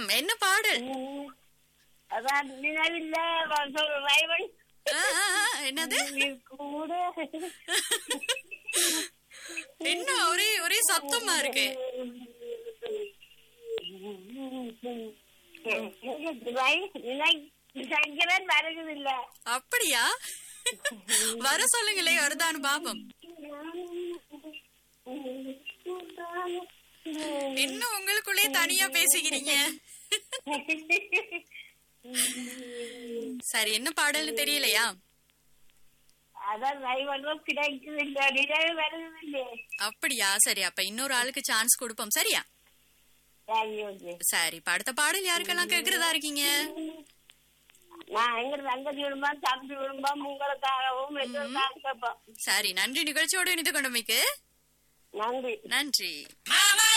ம் என்ன பாடல் உம், அதான் நினைவில்ல ரைவன் ஆ, ஆ, ஆ, என்னது கூட என்ன ஒரே ஒரே சத்தமா இருக்கு சங்கரன் வருகுதில்ல அப்படியா வர சொல்லுங்களே வருதான்னு பாப்போம் இன்னும் உங்களுக்குள்ளே தனியா பேசிக்கிறீங்க சரி என்ன பாடல்னு தெரியலையா அதான் ரைவனும் கிடைக்குது இல்ல நினைவு வருகுதில்லை அப்படியா சரி அப்ப இன்னொரு ஆளுக்கு சான்ஸ் கொடுப்போம் சரியா சரி ஓகே சரி இப்ப அடுத்த பாடல் யாருக்கெல்லாம் கேக்குறதா இருக்கீங்க நான் எங்க தங்கச்சி விடும்பா தம்பி விடும்பா உங்களுக்காகவும் எங்களுக்காக கேட்போம் சரி நன்றி நிகழ்ச்சியோடு இணைந்து கொண்டமைக்கு நன்றி நன்றி மாமா